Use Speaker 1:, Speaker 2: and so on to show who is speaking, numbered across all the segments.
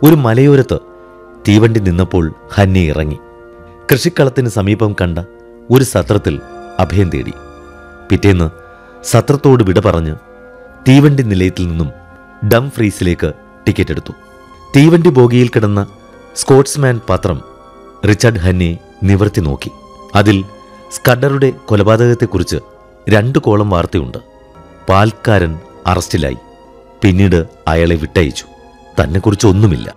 Speaker 1: ഒരു മലയോരത്ത് തീവണ്ടി നിന്നപ്പോൾ ഹന്നി ഇറങ്ങി കൃഷിക്കളത്തിന് സമീപം കണ്ട ഒരു സത്രത്തിൽ അഭയം തേടി പിറ്റേന്ന് സത്രത്തോട് വിട പറഞ്ഞ് തീവണ്ടി നിലയത്തിൽ നിന്നും ഡം ഫ്രീസിലേക്ക് ടിക്കറ്റ് എടുത്തു തീവണ്ടി ബോഗിയിൽ കിടന്ന സ്കോട്ട്സ്മാൻ പത്രം റിച്ചാർഡ് ഹന്നെ നിവർത്തി നോക്കി അതിൽ സ്കഡറുടെ കൊലപാതകത്തെക്കുറിച്ച് രണ്ട് കോളം വാർത്തയുണ്ട് പാൽക്കാരൻ അറസ്റ്റിലായി പിന്നീട് അയാളെ വിട്ടയച്ചു തന്നെക്കുറിച്ച് ഒന്നുമില്ല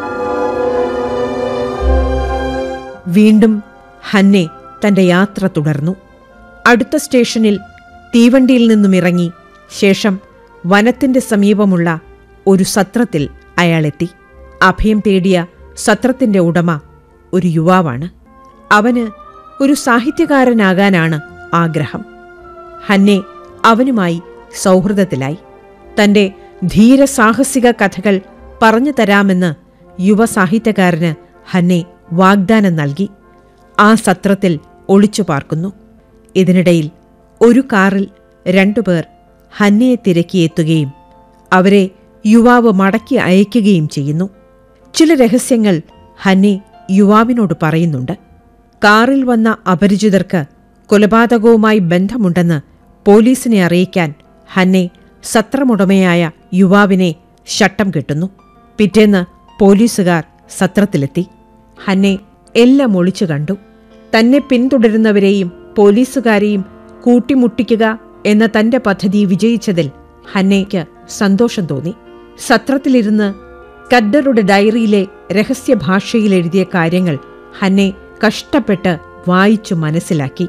Speaker 2: വീണ്ടും ഹന്നെ തന്റെ യാത്ര തുടർന്നു അടുത്ത സ്റ്റേഷനിൽ തീവണ്ടിയിൽ നിന്നും ഇറങ്ങി ശേഷം വനത്തിന്റെ സമീപമുള്ള ഒരു സത്രത്തിൽ അയാളെത്തി അഭയം തേടിയ സത്രത്തിന്റെ ഉടമ ഒരു യുവാവാണ് അവന് ഒരു സാഹിത്യകാരനാകാനാണ് ആഗ്രഹം ഹന്നെ അവനുമായി സൗഹൃദത്തിലായി തന്റെ ധീരസാഹസിക കഥകൾ പറഞ്ഞു തരാമെന്ന് യുവ സാഹിത്യകാരന് ഹന്നെ വാഗ്ദാനം നൽകി ആ സത്രത്തിൽ ഒളിച്ചു പാർക്കുന്നു ഇതിനിടയിൽ ഒരു കാറിൽ രണ്ടുപേർ ഹന്നയെ തിരക്കിയെത്തുകയും അവരെ യുവാവ് മടക്കി അയക്കുകയും ചെയ്യുന്നു ചില രഹസ്യങ്ങൾ ഹന്നെ യുവാവിനോട് പറയുന്നുണ്ട് കാറിൽ വന്ന അപരിചിതർക്ക് കൊലപാതകവുമായി ബന്ധമുണ്ടെന്ന് പോലീസിനെ അറിയിക്കാൻ ഹന്നെ സത്രമുടമയായ യുവാവിനെ ശട്ടം കെട്ടുന്നു പിറ്റേന്ന് പോലീസുകാർ സത്രത്തിലെത്തി ഹന്നെ എല്ലാം ഒളിച്ചു കണ്ടു തന്നെ പിന്തുടരുന്നവരെയും പോലീസുകാരെയും കൂട്ടിമുട്ടിക്കുക എന്ന തന്റെ പദ്ധതി വിജയിച്ചതിൽ ഹന്നയ്ക്ക് സന്തോഷം തോന്നി സത്രത്തിലിരുന്ന് കദ്ദറുടെ ഡയറിയിലെ രഹസ്യഭാഷയിൽ എഴുതിയ കാര്യങ്ങൾ ഹന്നെ കഷ്ടപ്പെട്ട് വായിച്ചു മനസ്സിലാക്കി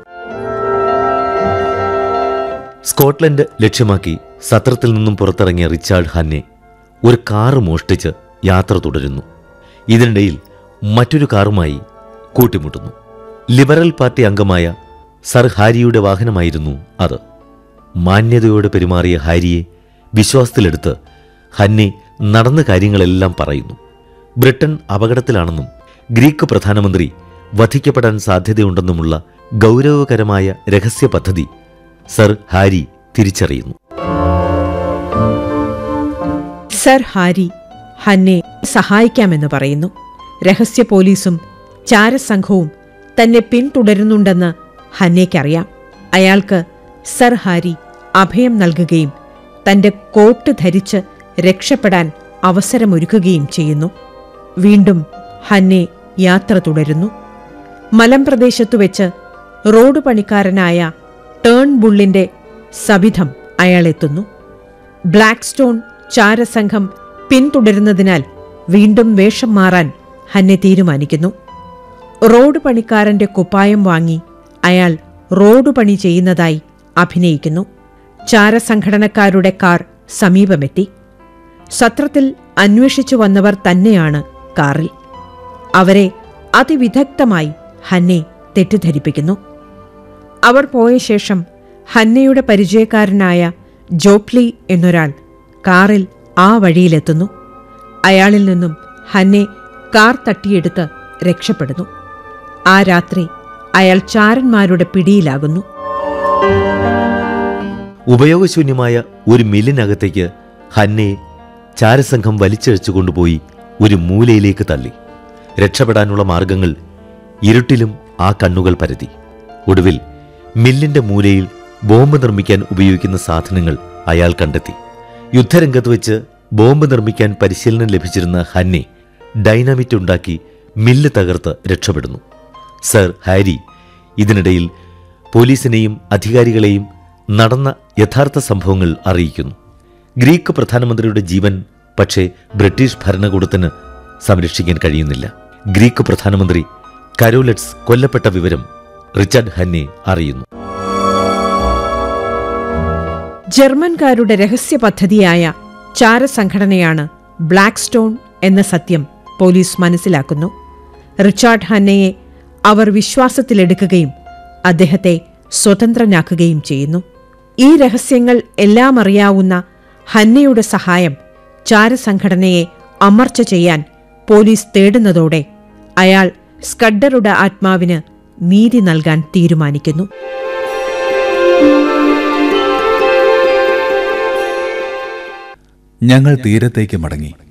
Speaker 1: സ്കോട്ട്ലൻഡ് ലക്ഷ്യമാക്കി സത്രത്തിൽ നിന്നും പുറത്തിറങ്ങിയ റിച്ചാർഡ് ഹന്നെ ഒരു കാറ് മോഷ്ടിച്ച് യാത്ര തുടരുന്നു ഇതിനിടയിൽ മറ്റൊരു കാറുമായി കൂട്ടിമുട്ടുന്നു ലിബറൽ പാർട്ടി അംഗമായ സർ ഹാരിയുടെ വാഹനമായിരുന്നു അത് മാന്യതയോടെ പെരുമാറിയ ഹാരിയെ വിശ്വാസത്തിലെടുത്ത് ഹന്നെ നടന്ന കാര്യങ്ങളെല്ലാം പറയുന്നു ബ്രിട്ടൻ അപകടത്തിലാണെന്നും ഗ്രീക്ക് പ്രധാനമന്ത്രി വധിക്കപ്പെടാൻ സാധ്യതയുണ്ടെന്നുമുള്ള ഗൗരവകരമായ രഹസ്യ പദ്ധതി സർ ഹാരി തിരിച്ചറിയുന്നു
Speaker 2: സർ ഹാരി ഹന്നെ സഹായിക്കാമെന്ന് പറയുന്നു രഹസ്യ പോലീസും ചാരസംഘവും തന്നെ പിന്തുടരുന്നുണ്ടെന്ന് ഹന്നയ്ക്കറിയാം അയാൾക്ക് സർ ഹാരി അഭയം നൽകുകയും തന്റെ കോട്ട് ധരിച്ച് രക്ഷപ്പെടാൻ അവസരമൊരുക്കുകയും ചെയ്യുന്നു വീണ്ടും ഹന്നെ യാത്ര തുടരുന്നു മലമ്പ്രദേശത്തു വെച്ച് റോഡ് പണിക്കാരനായ ടേൺ ബുള്ളിന്റെ സവിധം അയാളെത്തുന്നു ബ്ലാക്ക് സ്റ്റോൺ ചാരസംഘം പിന്തുടരുന്നതിനാൽ വീണ്ടും വേഷം മാറാൻ ഹന്നെ തീരുമാനിക്കുന്നു റോഡ് പണിക്കാരന്റെ കുപ്പായം വാങ്ങി അയാൾ റോഡ് പണി ചെയ്യുന്നതായി അഭിനയിക്കുന്നു ചാരസംഘടനക്കാരുടെ കാർ സമീപമെത്തി സത്രത്തിൽ അന്വേഷിച്ചു വന്നവർ തന്നെയാണ് കാറിൽ അവരെ അതിവിദഗ്ധമായി ഹന്നെ തെറ്റിദ്ധരിപ്പിക്കുന്നു അവർ പോയ ശേഷം ഹന്നയുടെ പരിചയക്കാരനായ ജോപ്ലി എന്നൊരാൾ കാറിൽ ആ വഴിയിലെത്തുന്നു അയാളിൽ നിന്നും ഹന്നെ കാർ തട്ടിയെടുത്ത് രക്ഷപ്പെടുന്നു ആ രാത്രി അയാൾ ചാരന്മാരുടെ പിടിയിലാകുന്നു
Speaker 1: ഉപയോഗശൂന്യമായ ഒരു മില്ലിനകത്തേക്ക് ഹന്നയെ ചാരസംഘം വലിച്ചഴിച്ചു കൊണ്ടുപോയി ഒരു മൂലയിലേക്ക് തള്ളി രക്ഷപ്പെടാനുള്ള മാർഗങ്ങൾ ഇരുട്ടിലും ആ കണ്ണുകൾ പരതി ഒടുവിൽ മില്ലിന്റെ മൂലയിൽ ബോംബ് നിർമ്മിക്കാൻ ഉപയോഗിക്കുന്ന സാധനങ്ങൾ അയാൾ കണ്ടെത്തി യുദ്ധരംഗത്ത് വെച്ച് ബോംബ് നിർമ്മിക്കാൻ പരിശീലനം ലഭിച്ചിരുന്ന ഹന്നെ ഡൈനാമിറ്റ് ഉണ്ടാക്കി മില്ല് തകർത്ത് രക്ഷപ്പെടുന്നു സർ ഹാരി ഇതിനിടയിൽ പോലീസിനെയും അധികാരികളെയും നടന്ന യഥാർത്ഥ സംഭവങ്ങൾ അറിയിക്കുന്നു ഗ്രീക്ക് പ്രധാനമന്ത്രിയുടെ ജീവൻ പക്ഷേ ബ്രിട്ടീഷ് ഭരണകൂടത്തിന് സംരക്ഷിക്കാൻ കഴിയുന്നില്ല ഗ്രീക്ക് പ്രധാനമന്ത്രി കരോലറ്റ്സ് കൊല്ലപ്പെട്ട വിവരം റിച്ചാർഡ് ഹന്നെ അറിയുന്നു
Speaker 2: ജർമ്മൻകാരുടെ രഹസ്യ പദ്ധതിയായ ചാരസംഘടനയാണ് ബ്ലാക്ക് സ്റ്റോൺ എന്ന സത്യം പോലീസ് മനസ്സിലാക്കുന്നു റിച്ചാർഡ് ഹന്നയെ അവർ വിശ്വാസത്തിലെടുക്കുകയും അദ്ദേഹത്തെ സ്വതന്ത്രനാക്കുകയും ചെയ്യുന്നു ഈ രഹസ്യങ്ങൾ എല്ലാം അറിയാവുന്ന ഹന്നയുടെ സഹായം ചാരസംഘടനയെ അമർച്ച ചെയ്യാൻ പോലീസ് തേടുന്നതോടെ അയാൾ സ്കഡറുടെ ആത്മാവിന് നീതി നൽകാൻ തീരുമാനിക്കുന്നു
Speaker 3: ഞങ്ങൾ തീരത്തേക്ക് മടങ്ങി